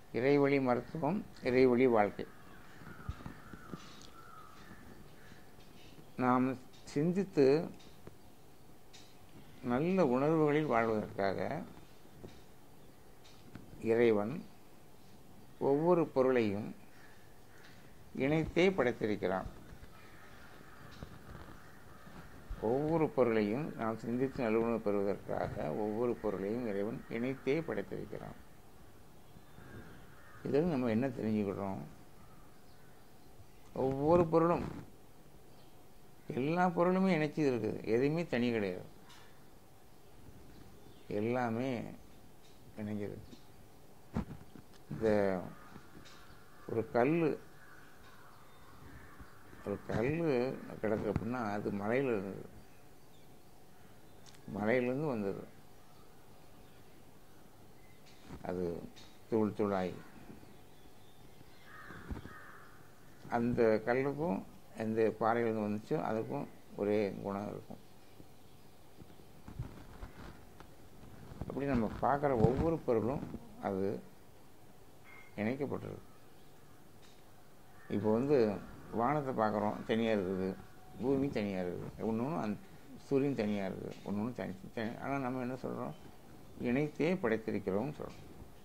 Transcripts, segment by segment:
இறைவழி மருத்துவம் இறைவழி வாழ்க்கை நாம் சிந்தித்து நல்ல உணர்வுகளில் வாழ்வதற்காக இறைவன் ஒவ்வொரு பொருளையும் இணைத்தே படைத்திருக்கிறான் ஒவ்வொரு பொருளையும் நாம் சிந்தித்து நல்லுணர்வு பெறுவதற்காக ஒவ்வொரு பொருளையும் இறைவன் இணைத்தே படைத்திருக்கிறான் இதில் நம்ம என்ன தெரிஞ்சுக்கிறோம் ஒவ்வொரு பொருளும் எல்லா பொருளுமே இணைச்சி இருக்குது எதுவுமே தனி கிடையாது எல்லாமே இணைஞ்சிருக்கு இந்த ஒரு கல் ஒரு கல் கிடக்கு அப்படின்னா அது மலையில் இருந்தது மலையிலேருந்து வந்தது அது தூள் தூளாகி அந்த கல்லுக்கும் எந்த பாறையிலேருந்து வந்துச்சோ அதுக்கும் ஒரே குணம் இருக்கும் அப்படி நம்ம பார்க்குற ஒவ்வொரு பொருளும் அது இணைக்கப்பட்டிருக்கு இப்போ வந்து வானத்தை பார்க்குறோம் தனியாக இருக்குது பூமி தனியாக இருக்குது ஒன்று ஒன்று அந் சூரியன் தனியாக இருக்குது ஒன்று ஒன்று தனி தனி ஆனால் நம்ம என்ன சொல்கிறோம் இணைத்தே படைத்திருக்கிறோம்னு சொல்கிறோம்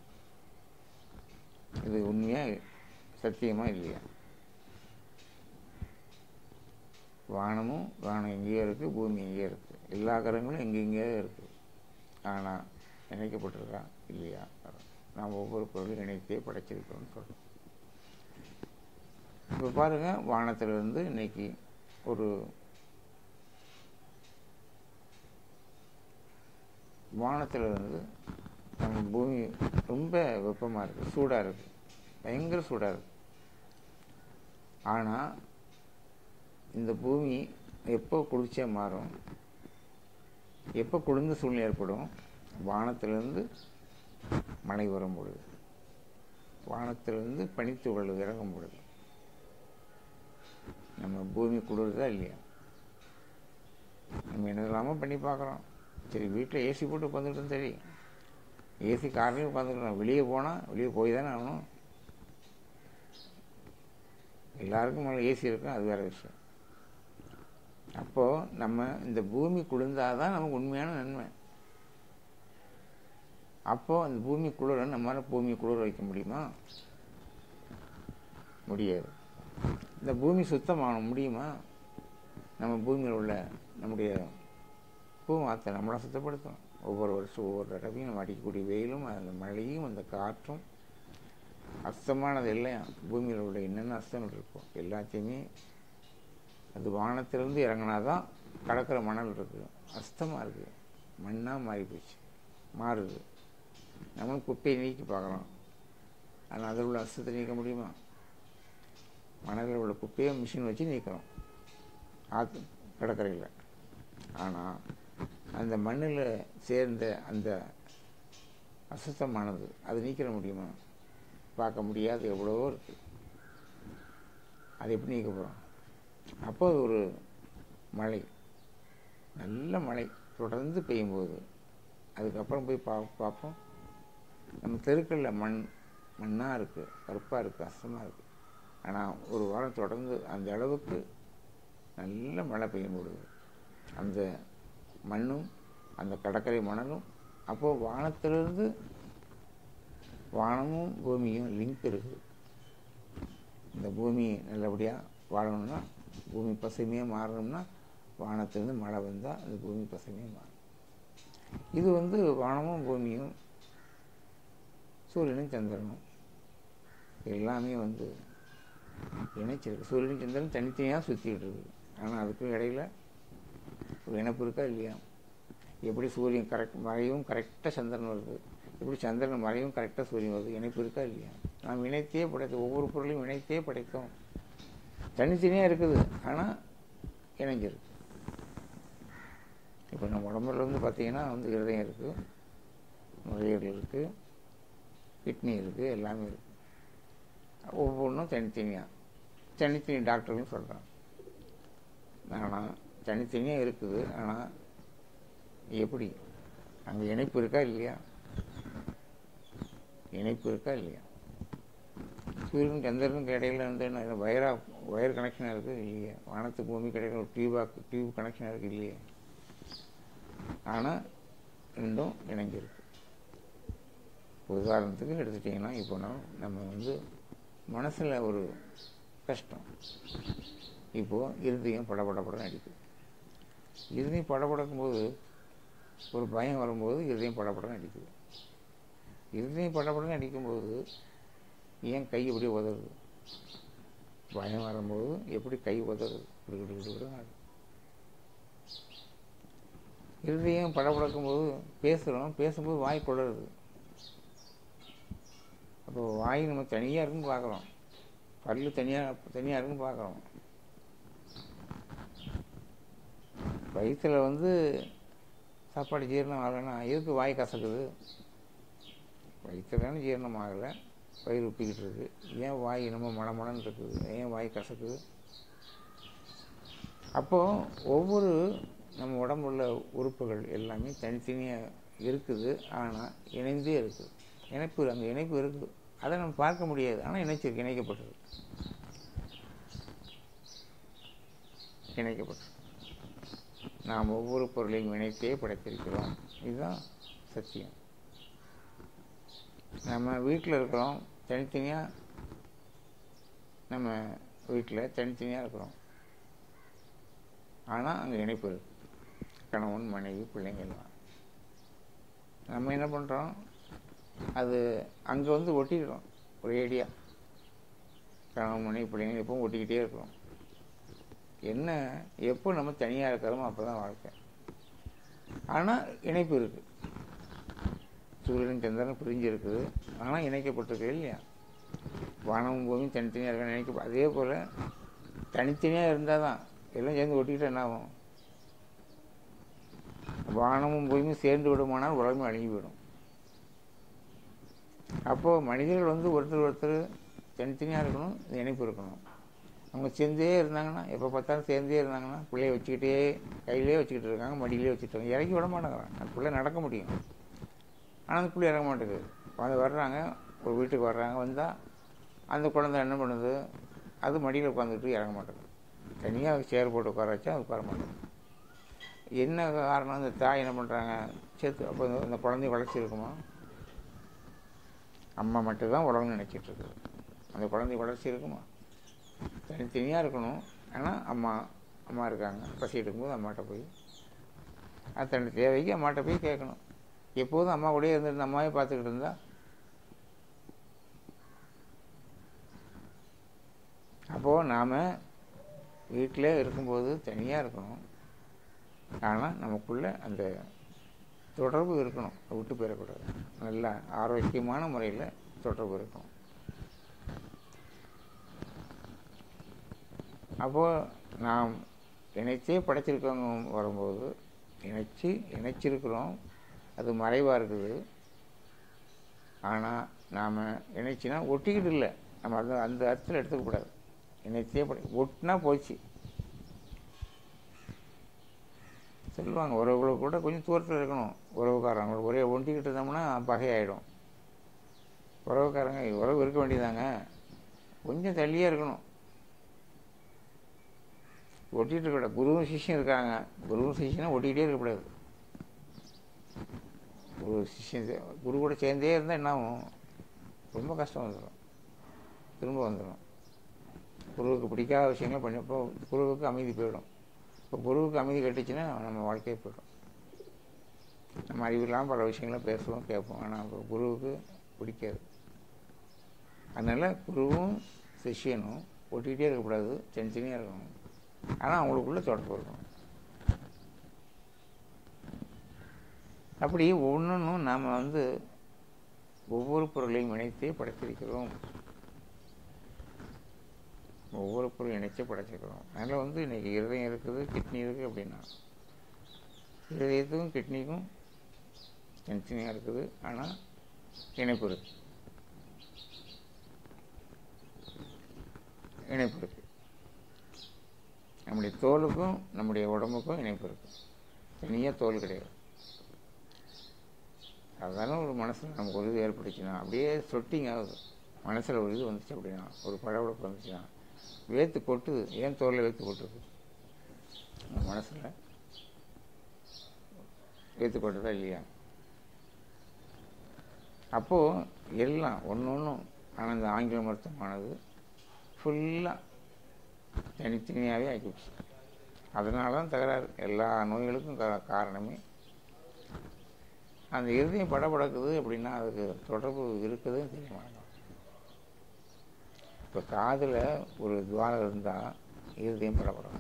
இது உண்மையாக சத்தியமாக இல்லையா வானமும் வானம் எங்கேயோ இருக்குது பூமி எங்கேயோ இருக்குது எல்லா கிரகங்களும் எங்கெங்கேயோ இருக்குது ஆனால் இணைக்கப்பட்டிருக்கா இல்லையா நாம் ஒவ்வொரு பொருளும் இணைத்தே படைச்சிருக்கிறோம்னு சொல்கிறோம் இப்போ பாருங்கள் வானத்திலிருந்து இன்னைக்கு ஒரு வானத்திலிருந்து நம்ம பூமி ரொம்ப வெப்பமாக இருக்குது சூடாக இருக்குது பயங்கர சூடாக இருக்குது ஆனால் இந்த பூமி எப்போ குளிர்ச்சியாக மாறும் எப்போ குளிர்ந்த சூழ்நிலை ஏற்படும் வானத்திலிருந்து மழை வரும் பொழுது வானத்திலிருந்து பனித்துகள் இறங்கும் பொழுது நம்ம பூமி குளிருதா இல்லையா நம்ம என்னதெல்லாமோ பண்ணி பார்க்குறோம் சரி வீட்டில் ஏசி போட்டு உட்காந்துக்கிட்டோம் சரி ஏசி கார்லேயும் உட்காந்துக்கிறோம் வெளியே போனால் வெளியே போய் தானே ஆகணும் எல்லாருக்கும் மேலே ஏசி இருக்கும் அது வேறு விஷயம் அப்போது நம்ம இந்த பூமி குளிர்ந்தால் தான் நமக்கு உண்மையான நன்மை அப்போது அந்த பூமி குளிர நம்மளால் பூமியை குளிர வைக்க முடியுமா முடியாது இந்த பூமி சுத்தமான முடியுமா நம்ம பூமியில் உள்ள நம்முடைய பூமாத்தை நம்மளால் சுத்தப்படுத்தும் ஒவ்வொரு வருஷம் ஒவ்வொரு தடவையும் நம்ம அடிக்கக்கூடிய வெயிலும் அந்த மழையும் அந்த காற்றும் அஸ்தமானது இல்லையா பூமியில் உள்ள என்னென்ன அஸ்தங்கள் இருக்கோ எல்லாத்தையுமே அது வானத்திலிருந்து இறங்கினா தான் கடற்கரை மணல் இருக்குது அஸ்தமாக இருக்குது மண்ணாக மாறி போச்சு மாறுது நம்மளும் குப்பையை நீக்கி பார்க்குறோம் ஆனால் அதில் உள்ள அஸ்தத்தை நீக்க முடியுமா மணலில் உள்ள குப்பையை மிஷின் வச்சு நீக்கிறோம் ஆற்று கடற்கரையில் ஆனால் அந்த மண்ணில் சேர்ந்த அந்த அசுத்தமானது அது நீக்கிற முடியுமா பார்க்க முடியாது எவ்வளவோ இருக்குது அது எப்படி நீக்க போகிறோம் அப்போ ஒரு மழை நல்ல மழை தொடர்ந்து பெய்யும்போது அதுக்கப்புறம் போய் பா பார்ப்போம் நம்ம தெருக்களில் மண் மண்ணாக இருக்குது கருப்பாக இருக்குது அசமாக இருக்குது ஆனால் ஒரு வாரம் தொடர்ந்து அந்த அளவுக்கு நல்ல மழை பெய்யும் பொழுது அந்த மண்ணும் அந்த கடற்கரை மணலும் அப்போது வானத்திலிருந்து வானமும் பூமியும் லிங்க் இருக்குது இந்த பூமி நல்லபடியாக வாழணும்னா பூமி பசுமையாக மாறணும்னா வானத்திலிருந்து மழை வந்தால் அந்த பூமி பசுமையாக மாறும் இது வந்து வானமும் பூமியும் சூரியனும் சந்திரனும் எல்லாமே வந்து இணைச்சிருக்கு சூரியனும் சந்திரன் தனித்தனியாக சுற்றிக்கிட்டு இருக்குது ஆனால் அதுக்கு இடையில ஒரு இணைப்பு இருக்கா இல்லையா எப்படி சூரியன் கரெக்ட் மறையும் கரெக்டாக சந்திரன் வருது எப்படி சந்திரன் மறையும் கரெக்டாக சூரியன் வருது இணைப்பு இருக்கா இல்லையா நாம் இணைத்தே படைத்தோம் ஒவ்வொரு பொருளையும் இணைத்தே படைத்தோம் தனித்தனியாக இருக்குது ஆனால் இணைஞ்சிருக்கு இப்போ நம்ம உடம்புல வந்து பார்த்திங்கன்னா வந்து இருதயம் இருக்குது நுரையீரல் இருக்குது கிட்னி இருக்குது எல்லாமே இருக்குது ஒவ்வொன்றும் தனித்தனியாக தனித்தனி டாக்டர்னு சொல்கிறாங்க ஆனால் தனித்தனியாக இருக்குது ஆனால் எப்படி அங்கே இணைப்பு இருக்கா இல்லையா இணைப்பு இருக்கா இல்லையா சூரியனுக்கு சந்திரனுக்கு இடையில வந்து என்ன வயரா வயர் கனெக்ஷன் இருக்குது இல்லையே வானத்து பூமிக்கு இடையில ஒரு டியூபாக டியூப் கனெக்ஷன் இருக்குது இல்லையே ஆனால் ரெண்டும் இணைஞ்சிருக்கு உதாரணத்துக்கு எடுத்துட்டிங்கன்னா இப்போ நம்ம நம்ம வந்து மனசில் ஒரு கஷ்டம் இப்போது இருதயம் படபடப்படன்னு அடிக்குது இருதயம் படபடக்கும் போது ஒரு பயம் வரும்போது இருதயம் படபடன்னு அடிக்குது இருதயம் படபடன்னு அடிக்கும்போது ஏன் கை எப்படி உதவுது பயம் வரும்போது எப்படி கை உதவுது இப்படி இப்படி இப்படி இப்படி ஆடுது. இருதயம் படபடக்கும் போது பேசுகிறோம் பேசும்போது வாய் குளருது அப்போ வாய் நம்ம தனியாக இருக்குன்னு பார்க்குறோம் பல்லு தனியாக தனியாக இருக்குன்னு பார்க்குறோம் வயிற்றுல வந்து சாப்பாடு ஜீரணம் ஆகலைன்னா எதுக்கு வாய் கசக்குது வயிற்றுல தானே ஜீரணம் ஆகலை வயிறு உப்பிக்கிட்டு இருக்கு ஏன் வாய் நம்ம மணமணன்னு இருக்குது ஏன் வாய் கசக்குது அப்போது ஒவ்வொரு நம்ம உடம்புல உறுப்புகள் எல்லாமே தனித்தனியாக இருக்குது ஆனால் இணைந்தே இருக்குது இணைப்பு அந்த இணைப்பு இருக்குது அதை நம்ம பார்க்க முடியாது ஆனால் இணைச்சிருக்கு இணைக்கப்பட்டது இணைக்கப்பட்டது நாம் ஒவ்வொரு பொருளையும் இணைத்தே படைத்திருக்கிறோம் இதுதான் சத்தியம் நம்ம வீட்டில் இருக்கிறோம் தனித்தனியாக நம்ம வீட்டில் தனித்தனியாக இருக்கிறோம் ஆனால் அங்கே இணைப்பு இருக்கு கணவன் மனைவி பிள்ளைங்க எல்லாம் நம்ம என்ன பண்ணுறோம் அது அங்கே வந்து ஒட்டிக்கிறோம் ஒரு ஏடியா கணவன் மனைவி பிள்ளைங்க எப்பவும் ஒட்டிக்கிட்டே இருக்கிறோம் என்ன எப்போ நம்ம தனியாக இருக்கிறோமோ அப்போ தான் வாழ்க்கை ஆனால் இணைப்பு இருக்குது சூரியன் சந்திரன் பிரிஞ்சு இருக்குது ஆனால் இணைக்கப்பட்டிருக்கு இல்லையா வானமும் பூமியும் தனித்தனியாக இருக்க நினைக்க அதே போல் தனித்தனியாக இருந்தால் தான் எல்லாம் சேர்ந்து ஒட்டிக்கிட்டு என்ன ஆகும் வானமும் பூமியும் சேர்ந்து விடுமானால் உலகமே அழுகி விடும் அப்போது மனிதர்கள் வந்து ஒருத்தர் ஒருத்தர் தனித்தனியாக இருக்கணும் இணைப்பு இருக்கணும் அவங்க சேர்ந்தே இருந்தாங்கன்னா எப்போ பார்த்தாலும் சேர்ந்தே இருந்தாங்கன்னா பிள்ளைய வச்சுக்கிட்டே கையிலே வச்சுக்கிட்டு இருக்காங்க மடியிலே வச்சுட்டு இருக்காங்க இறக்கி விட மாட்டேங்கிறாங்க அந்த பிள்ளை நடக்க முடியும் ஆனால் அந்த பிள்ளை இறங்க மாட்டேங்குது வந்து வர்றாங்க ஒரு வீட்டுக்கு வர்றாங்க வந்தால் அந்த குழந்தை என்ன பண்ணுது அது மடியில் உட்காந்துக்கிட்டு இறங்க மாட்டேங்குது தனியாக சேர் போட்டு உட்கார வச்சா அது உட்கார மாட்டேங்குது என்ன காரணம் இந்த தாய் என்ன பண்ணுறாங்க சேர்த்து அப்போ இந்த- இந்த குழந்தைய வளர்ச்சி இருக்குமா அம்மா மட்டும்தான் உலகம்னு நினச்சிட்டு இருக்குது அந்த குழந்தை வளர்ச்சி இருக்குமா தனித்தனியாக இருக்கணும் ஆனால் அம்மா அம்மா இருக்காங்க பசி எடுக்கும்போது அம்மாட்ட போய் அது தன் தேவைக்கு அம்மாட்ட போய் கேட்கணும் எப்போதும் அம்மா கூடயே இருந்திருந்த அம்மாவே பார்த்துக்கிட்டு இருந்தா அப்போது நாம் வீட்டில் இருக்கும்போது தனியாக இருக்கணும் ஆனால் நமக்குள்ள அந்த தொடர்பு இருக்கணும் விட்டு போயிடக்கூடாது நல்ல ஆரோக்கியமான முறையில் தொடர்பு இருக்கணும் அப்போது நாம் இணைச்சே படைச்சிருக்கவங்க வரும்போது இணைச்சி இணைச்சிருக்கிறோம் அது மறைவாக இருக்குது ஆனால் நாம் இணைச்சினா ஒட்டிக்கிட்டு இல்லை நம்ம அந்த அந்த அர்த்தத்தில் எடுத்துக்கக்கூடாது இணைச்சே படை ஒட்டினா போச்சு சொல்லுவாங்க உறவுகளுக்கு கூட கொஞ்சம் தூரத்தில் இருக்கணும் உறவுக்காரங்க ஒரே ஒண்டிக்கிட்டு இருந்தோம்னா பகையாயிடும் உறவுக்காரங்க உறவு இருக்க வேண்டியதாங்க கொஞ்சம் தள்ளியே இருக்கணும் ஒட்டிகிட்டு இருக்கக்கூடாது குருவும் சிஷ்யம் இருக்காங்க குருவும் சிஷ்யனும் ஒட்டிக்கிட்டே இருக்கக்கூடாது குரு சிஷ்யன் சே- குரு கூட சேர்ந்தே இருந்தால் என்ன ஆகும் ரொம்ப கஷ்டம் வந்துடும் திரும்ப வந்துடும் குருவுக்கு பிடிக்காத விஷயங்களை பண்ணப்போ குருவுக்கு அமைதி போயிடும் இப்போ குருவுக்கு அமைதி கட்டுச்சுன்னா நம்ம வாழ்க்கையே போயிடும் நம்ம அறிவில்லாமல் பல விஷயங்களை பேசுவோம் கேட்போம் ஆனால் இப்போ குருவுக்கு பிடிக்காது அதனால் குருவும் சிஷ்யனும் ஒட்டிக்கிட்டே இருக்கக்கூடாது தனித்தனியாக இருக்கணும் ஆனால் அவங்களுக்குள்ள தொடர்பு இருக்கணும் அப்படி ஒன்றும் நாம் வந்து ஒவ்வொரு பொருளையும் இணைத்தே படைத்திருக்கிறோம் ஒவ்வொரு பொருள் இணைச்சே படைச்சிருக்கிறோம் அதனால் வந்து இன்னைக்கு இருதயம் இருக்குது கிட்னி இருக்குது அப்படின்னா இருதயத்துக்கும் கிட்னிக்கும் தனித்தனியாக இருக்குது ஆனால் இணைப்பு இருக்கு இணைப்பு இருக்கு நம்முடைய தோலுக்கும் நம்முடைய உடம்புக்கும் இணைப்பு இருக்கு தனியாக தோல் கிடையாது அதுதானே ஒரு மனசில் நமக்கு ஒரு இது ஏற்பட்டுச்சுன்னா அப்படியே சொட்டிங் ஆகுது மனசில் ஒரு இது வந்துச்சு அப்படின்னா ஒரு படபடப்பு வந்துச்சுன்னா வேத்து கொட்டுது ஏன் தோலில் வேத்து கொட்டுது மனசில் வேத்து கொட்டுதா இல்லையா அப்போது எல்லாம் ஒன்று ஒன்றும் ஆனால் இந்த ஆங்கில மருத்துவமானது ஃபுல்லாக தனித்தனியாகவே ஆக்கிடுச்சு அதனால தான் தகராறு எல்லா நோய்களுக்கும் கா காரணமே அந்த இருதயம் படபடக்குது அப்படின்னா அதுக்கு தொடர்பு இருக்குதுன்னு தெரிய மாட்டோம் இப்போ காதில் ஒரு துவாரம் இருந்தால் இருதயம் படப்படும்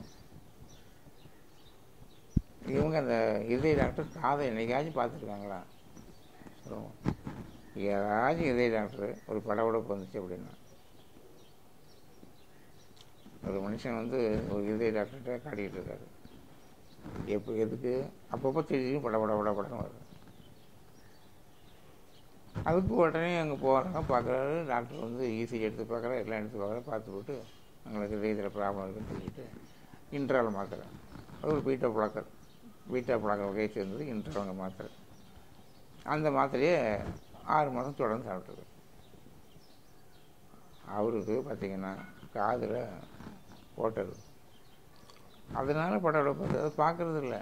இவங்க அந்த இதய டாக்டர் காதை என்னைக்காச்சும் பார்த்துருக்காங்களா சொல்லுவோம் ஏதாச்சும் இதய டாக்டர் ஒரு படபடப்பு வந்துச்சு அப்படின்னா ஒரு மனுஷன் வந்து ஒரு இதய டாக்டர்கிட்ட காட்டிகிட்டு இருக்காரு எப்போ எதுக்கு அப்பப்போ திடீர்னு பட பட பட படம் வருது அதுக்கு உடனே அங்கே போகிறாங்க பார்க்குறாரு டாக்டர் வந்து ஈஸி எடுத்து பார்க்குறாரு எல்லாம் எடுத்து பார்க்குறாரு பார்த்து போட்டு அவங்களுக்கு இதயத்தில் ப்ராப்ளம் இருக்குன்னு சொல்லிட்டு இன்ட்ரால் மாத்திரை அது ஒரு பீட்டா பிளாக்கர் பீட்டா பிளாக்கர் வகையை சேர்ந்தது இன்ட்ராவங்க மாத்திரை அந்த மாத்திரையை ஆறு மாதம் தொடர்ந்து சாப்பிட்ருக்கு அவருக்கு பார்த்திங்கன்னா காதில் போட்டது அதனால படம் எடுப்பது அதை பார்க்கறது இல்லை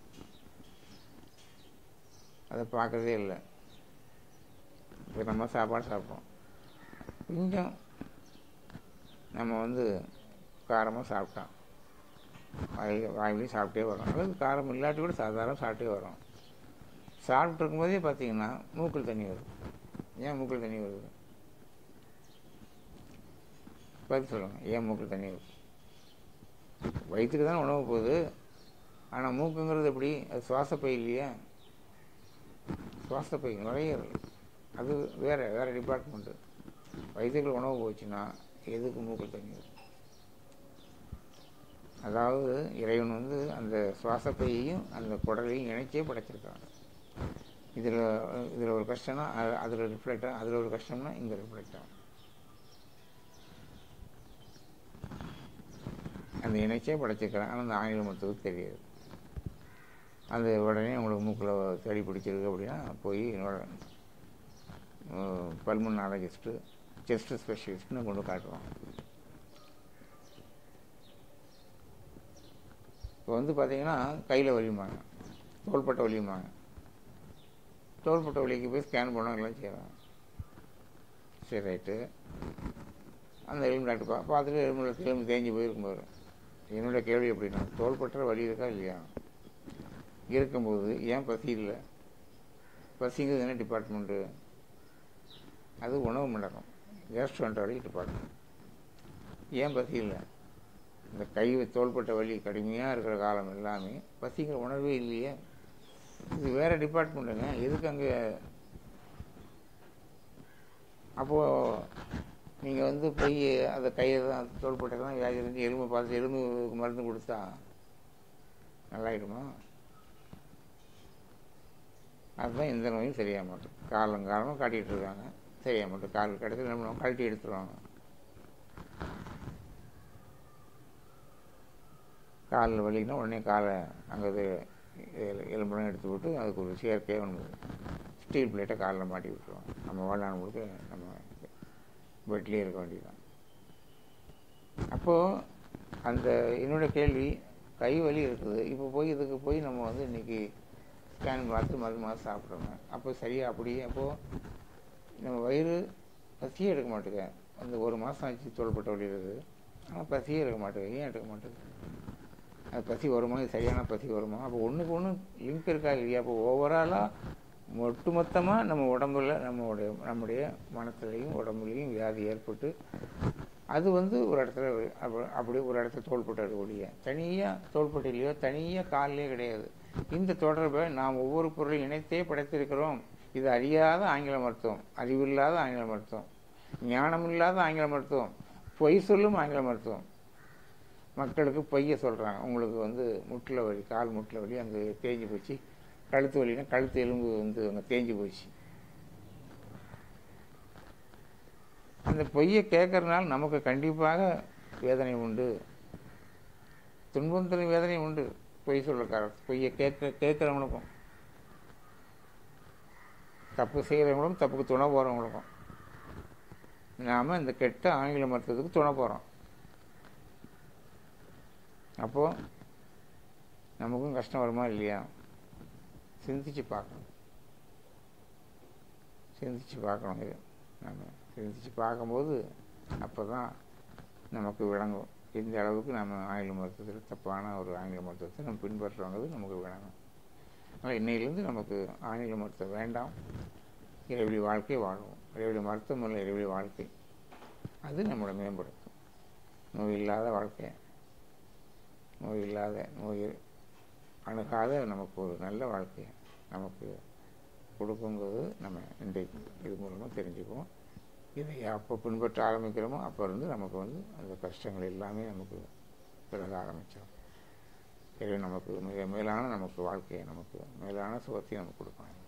அதை பார்க்கறதே இல்லை இப்போ நம்ம சாப்பாடு சாப்பிட்றோம் கொஞ்சம் நம்ம வந்து காரமாக சாப்பிட்டோம் வாய் வாயிலையும் சாப்பிட்டே வரோம் அல்லது காரம் இல்லாட்டி கூட சாதாரண சாப்பிட்டே வரோம் சாப்பிட்டு இருக்கும்போதே பார்த்தீங்கன்னா மூக்கில் தண்ணி வருது ஏன் மூக்கில் தண்ணி வருது பதில் சொல்லுங்கள் ஏன் மூக்கில் தண்ணி வருது வயிற்றுக்கு தான் உணவு போகுது ஆனால் மூக்குங்கிறது எப்படி அது சுவாசப்பை இல்லையா சுவாசப்பை நுரையீரல் அது வேறு வேறு டிபார்ட்மெண்ட்டு வயிற்றுக்குள்ள உணவு போச்சுன்னா எதுக்கு மூக்கில் தண்ணி வரும் அதாவது இறைவன் வந்து அந்த சுவாசப்பையையும் அந்த குடலையும் இணைச்சே படைச்சிருக்காங்க இதில் இதில் ஒரு கஷ்டம்னா அதில் ரிஃப்ளெக்ட் ஆகும் அதில் ஒரு கஷ்டம்னா இங்கே ரிஃப்ளெக்ட் ஆகும் அந்த இணைச்சே படைச்சிருக்கிறாங்க ஆனால் அந்த ஆங்கில மருத்துவத்துக்கு தெரியாது அந்த உடனே உங்களுக்கு மூக்கில் செடி பிடிச்சிருக்கு அப்படின்னா போய் என்னோட பல்மனாலஜிஸ்ட்டு செஸ்ட் ஸ்பெஷலிஸ்ட்னு கொண்டு காட்டுவோம் இப்போ வந்து பார்த்தீங்கன்னா கையில் வலியுமாங்க தோள்பட்டை வலியுமாங்க தோள்பட்டை வலிக்கு போய் ஸ்கேன் பண்ணோம் எல்லாம் செய்கிறாங்க சரி ரைட்டு அந்த எலும்பு டாக்டர் பா பார்த்துட்டு எலும்பு எலும்பு தேஞ்சு போயிருக்கும்போது என்னோட கேள்வி எப்படின்னா தோள்பட்ட வலி இருக்கா இல்லையா இருக்கும்போது ஏன் பசி இல்லை பசிங்கிறது என்ன டிபார்ட்மெண்ட்டு அது உணவு மண்டலம் கேஸ்ட்ரோன்ட்ராலஜி டிபார்ட்மெண்ட் ஏன் பசி இல்லை இந்த கை தோள்பட்ட வலி கடுமையாக இருக்கிற காலம் எல்லாமே பசிங்கிற உணர்வே இல்லையே இது வேறு டிபார்ட்மெண்ட்டுங்க எதுக்கு அங்கே அப்போது நீங்கள் வந்து போய் அந்த கையை தான் தோள்பட்டை தான் வியாதி இருந்து எலும்பை பார்த்து எலும்புக்கு மருந்து கொடுத்தா நல்லாயிடுமா அதுதான் எந்த நோயும் சரியாக மாட்டோம் காலங்காலமாக காட்டிகிட்டு இருக்காங்க சரியாக மாட்டோம் கால் கிடச்சி நம்ம கழட்டி எடுத்துருவாங்க காலில் வலின்னா உடனே காலை அங்கே இது எலும்பெல்லாம் எடுத்து விட்டு அதுக்கு ஒரு செயற்கையாக ஒன்று ஸ்டீல் பிளேட்டை காலில் மாட்டி விட்டுருவாங்க நம்ம வாழ்நாள் முழுக்க நம்ம பெட்லேயே இருக்க வேண்டியதுதான் அப்போது அந்த என்னோட கேள்வி கை வலி இருக்குது இப்போ போய் இதுக்கு போய் நம்ம வந்து இன்றைக்கி ஸ்கேன் பார்த்து மருந்து மாதம் சாப்பிட்றோங்க அப்போ சரியாக அப்படியே அப்போது நம்ம வயிறு பசியே எடுக்க மாட்டேங்க அந்த ஒரு மாதம் ஆச்சு தோள்பட்ட வலி இருக்குது ஆனால் பசியே எடுக்க மாட்டேங்க ஏன் எடுக்க மாட்டேங்குது அது பசி வருமா இது சரியான பசி வருமா அப்போ ஒன்றுக்கு ஒன்று லிங்க் இருக்கா இல்லையா அப்போ ஓவராலாக ஒட்டுமொத்தமாக நம்ம உடம்புல நம்மளுடைய நம்முடைய மனத்துலேயும் உடம்புலையும் வியாதி ஏற்பட்டு அது வந்து ஒரு இடத்துல அப்ப- அப்படி ஒரு இடத்துல தோள்பட்டு ஒழிய தனியாக தோள்பட்டையிலையோ தனியாக கால்லையோ கிடையாது இந்த தொடர்பை நாம் ஒவ்வொரு பொருளையும் இணைத்தே படைத்திருக்கிறோம் இது அறியாத ஆங்கில மருத்துவம் அறிவில்லாத ஆங்கில மருத்துவம் ஞானமில்லாத ஆங்கில மருத்துவம் பொய் சொல்லும் ஆங்கில மருத்துவம் மக்களுக்கு பொய்யை சொல்கிறாங்க உங்களுக்கு வந்து முட்டில் வலி கால் முட்டில் வலி அங்கே தேஞ்சு போச்சு கழுத்து வலினா கழுத்து எலும்பு வந்து அங்கே தேஞ்சு போச்சு அந்த பொய்யை கேட்கறதுனால நமக்கு கண்டிப்பாக வேதனை உண்டு துன்பம் தரும் வேதனை உண்டு பொய் சொல்லக்காரர் பொய்யை கேட்க கேட்குறவங்களுக்கும் தப்பு செய்கிறவங்களுக்கும் தப்புக்கு துணை போகிறவங்களுக்கும் நாம் இந்த கெட்ட ஆங்கில மருத்துவத்துக்கு துணை போகிறோம் அப்போது நமக்கும் கஷ்டம் வருமா இல்லையா சிந்திச்சு பார்க்கணும் சிந்திச்சு பார்க்கணும் இது நம்ம சிந்திச்சு பார்க்கும்போது அப்போ தான் நமக்கு விளங்கும் எந்த அளவுக்கு நம்ம ஆங்கில மருத்துவத்தில் தப்பான ஒரு ஆங்கில மருத்துவத்தை நம்ம பின்பற்றுறோங்கிறது நமக்கு விளங்கும் அதனால் இன்னையிலேருந்து நமக்கு ஆங்கில மருத்துவம் வேண்டாம் இறைவழி வாழ்க்கை வாழ்வோம் இறைவழி மருத்துவம் இல்லை இறைவழி வாழ்க்கை அது நம்மளை மேம்படுத்தும் நோய் இல்லாத வாழ்க்கை நோய் இல்லாத நோய் அணுகாத நமக்கு ஒரு நல்ல வாழ்க்கையை நமக்கு கொடுக்குங்கிறது நம்ம இன்றைக்கு இது மூலமாக தெரிஞ்சுக்குவோம் இதை அப்போ பின்பற்ற ஆரம்பிக்கிறோமோ அப்போ இருந்து நமக்கு வந்து அந்த கஷ்டங்கள் எல்லாமே நமக்கு விலக ஆரம்பித்தோம் இறை நமக்கு மிக மேலான நமக்கு வாழ்க்கையை நமக்கு மேலான சுகத்தையும் நமக்கு கொடுக்கணும்